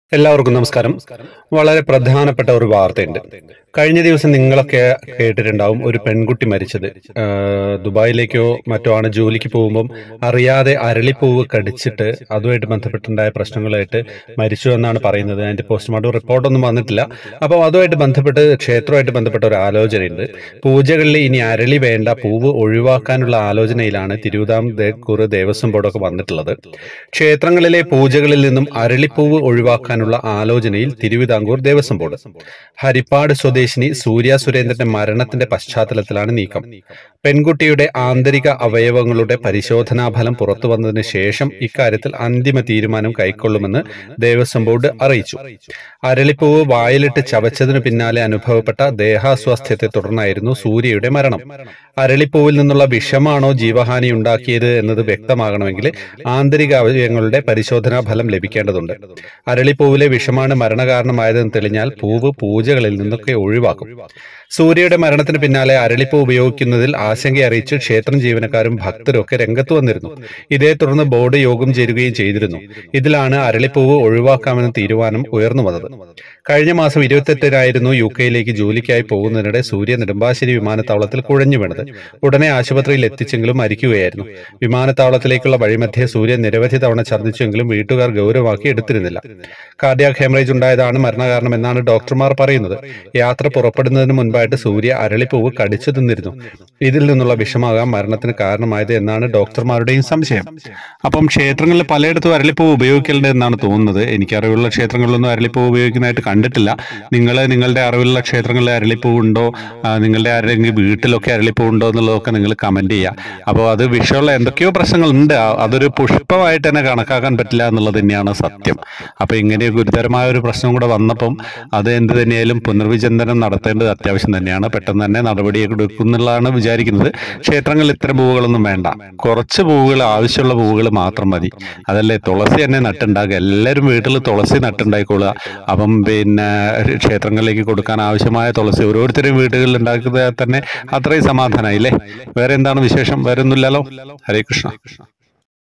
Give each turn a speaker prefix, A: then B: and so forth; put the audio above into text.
A: എല്ലാവർക്കും നമസ്കാരം വളരെ പ്രധാനപ്പെട്ട ഒരു വാർത്തയുണ്ട് കഴിഞ്ഞ ദിവസം നിങ്ങളൊക്കെ കേട്ടിട്ടുണ്ടാവും ഒരു പെൺകുട്ടി മരിച്ചത് ആ, ദുബായിലേക്കോ മറ്റോ ആണ് ജോലിക്ക് പോകുമ്പം അറിയാതെ അരളിപ്പൂവ് കടിച്ചിട്ട് അതുമായിട്ട് ബന്ധപ്പെട്ടുണ്ടായ പ്രശ്നങ്ങളായിട്ട് മരിച്ചു എന്നാണ് പറയുന്നത് അതിന്റെ പോസ്റ്റ്മോർട്ടം റിപ്പോർട്ടൊന്നും വന്നിട്ടില്ല അപ്പോൾ അതുമായിട്ട് ബന്ധപ്പെട്ട് ക്ഷേത്രവുമായിട്ട് ബന്ധപ്പെട്ട ഒരു ആലോചനയുണ്ട് പൂജകളിൽ ഇനി അരളി വേണ്ട പൂവ് ഒഴിവാക്കാനുള്ള ആലോചനയിലാണ് തിരുവിതാംകൂർ ദേവസ്വം ബോർഡൊക്കെ വന്നിട്ടുള്ളത് ക്ഷേത്രങ്ങളിലെ പൂജകളിൽ നിന്നും അരളിപ്പൂവ് ഒഴിവാക്കാനുള്ള ആലോചനയിൽ തിരുവിതാംകൂർ ദേവസ്വം ബോർഡ് ഹരിപ്പാട് സ്വദേശിനി സൂര്യ സുരേന്ദ്രന്റെ മരണത്തിന്റെ പശ്ചാത്തലത്തിലാണ് നീക്കം പെൺകുട്ടിയുടെ ആന്തരിക അവയവങ്ങളുടെ പരിശോധനാ ഫലം പുറത്തു വന്നതിന് ശേഷം ഇക്കാര്യത്തിൽ അന്തിമ തീരുമാനം കൈക്കൊള്ളുമെന്ന് ദേവസ്വം ബോർഡ് അറിയിച്ചു അരളിപ്പൂവ് വായിലിട്ട് ചവച്ചതിനു പിന്നാലെ അനുഭവപ്പെട്ട ദേഹാസ്വാസ്ഥ്യത്തെ തുടർന്നായിരുന്നു സൂര്യയുടെ മരണം അരളിപ്പൂവിൽ നിന്നുള്ള വിഷമാണോ ജീവഹാനി ഉണ്ടാക്കിയത് എന്നത് വ്യക്തമാകണമെങ്കിൽ ആന്തരിക അവയവങ്ങളുടെ പരിശോധനാ ഫലം ലഭിക്കേണ്ടതുണ്ട് അരളിപ്പൂവിലെ വിഷമാണ് മരണകാരണമായതെന്ന് തെളിഞ്ഞാൽ പൂവ് പൂജകളിൽ നിന്നൊക്കെ ഒഴിവാക്കും സൂര്യയുടെ മരണത്തിന് പിന്നാലെ അരളിപ്പൂ ഉപയോഗിക്കുന്നതിൽ ആശങ്ക അറിയിച്ച് ക്ഷേത്രം ജീവനക്കാരും ഭക്തരും ഒക്കെ രംഗത്ത് വന്നിരുന്നു ഇതേ തുടർന്ന് ബോർഡ് യോഗം ചേരുകയും ചെയ്തിരുന്നു ഇതിലാണ് അരളിപ്പൂവ് ഒഴിവാക്കാമെന്ന തീരുമാനം ഉയർന്നു വന്നത് കഴിഞ്ഞ മാസം ഇരുപത്തെട്ടിനായിരുന്നു യു കെയിലേക്ക് ജോലിക്കായി പോകുന്നതിനിടെ സൂര്യ നെടുമ്പാശ്ശേരി വിമാനത്താവളത്തിൽ കുഴഞ്ഞു വീണത് ഉടനെ ആശുപത്രിയിൽ എത്തിച്ചെങ്കിലും മരിക്കുകയായിരുന്നു വിമാനത്താവളത്തിലേക്കുള്ള വഴിമധ്യേ സൂര്യ നിരവധി തവണ ഛർദ്ദിച്ചെങ്കിലും വീട്ടുകാർ ഗൗരവമാക്കി എടുത്തിരുന്നില്ല കാർഡിയാക് ഹെമറേജ് ഉണ്ടായതാണ് മരണകാരണം എന്നാണ് ഡോക്ടർമാർ പറയുന്നത് യാത്ര പുറപ്പെടുന്നതിന് മുൻപായിട്ട് സൂര്യ അരളിപ്പൂവ് കടിച്ചു തിന്നിരുന്നു ഇതിൽ നിന്നുള്ള വിഷമാകാം മരണത്തിന് കാരണമായത് എന്നാണ് ഡോക്ടർമാരുടെയും സംശയം അപ്പം ക്ഷേത്രങ്ങളിൽ പലയിടത്തും അരളിപ്പൂവ് ഉപയോഗിക്കലുണ്ട് എന്നാണ് തോന്നുന്നത് എനിക്ക് അറിവുള്ള ക്ഷേത്രങ്ങളിലൊന്നും അരളിപ്പൂവ് ഉപയോഗിക്കുന്നതായിട്ട് കണ്ടിട്ടില്ല നിങ്ങൾ നിങ്ങളുടെ അറിവുള്ള ക്ഷേത്രങ്ങളിൽ അരളിപ്പൂവ് ഉണ്ടോ ആ, നിങ്ങളുടെ ആരെങ്കിലും വീട്ടിലൊക്കെ അരളിപ്പൂവ് ഉണ്ടോ എന്നുള്ളതൊക്കെ നിങ്ങൾ കമന്റ് ചെയ്യുക അപ്പോൾ അത് വിഷയമുള്ള എന്തൊക്കെയോ പ്രശ്നങ്ങളുണ്ട് ആ, അതൊരു പുഷ്പമായിട്ട് തന്നെ കണക്കാക്കാൻ പറ്റില്ല എന്നുള്ളത് തന്നെയാണ് സത്യം അപ്പൊ ഇങ്ങനെ ഗുരുതരമായ ഒരു പ്രശ്നം കൂടെ വന്നപ്പം അത് എന്ത് തന്നെയായാലും പുനർവിചിന്തനം നടത്തേണ്ടത് അത്യാവശ്യം തന്നെയാണ് പെട്ടെന്ന് തന്നെ നടപടി എടുക്കുന്നുള്ളതാണ് വിചാരിക്കുന്നത് ക്ഷേത്രങ്ങളിൽ ഇത്തരം പൂവുകളൊന്നും വേണ്ട കുറച്ച് പൂവുകൾ ആവശ്യമുള്ള പൂവുകൾ മാത്രം മതി അതല്ലേ തുളസി തന്നെ നട്ടുണ്ടാക്കുക എല്ലാവരും വീട്ടിൽ തുളസി നട്ടുണ്ടായിക്കൊള്ളുക അപ്പം പിന്നെ ക്ഷേത്രങ്ങളിലേക്ക് കൊടുക്കാൻ ആവശ്യമായ തുളസി ഓരോരുത്തരും വീടുകളിൽ ഉണ്ടാക്കുക തന്നെ അത്രയും സമാധാനമായില്ലേ വേറെ എന്താണ് വിശേഷം വേറെ ഒന്നുമില്ലല്ലോ ഹരേ കൃഷ്ണ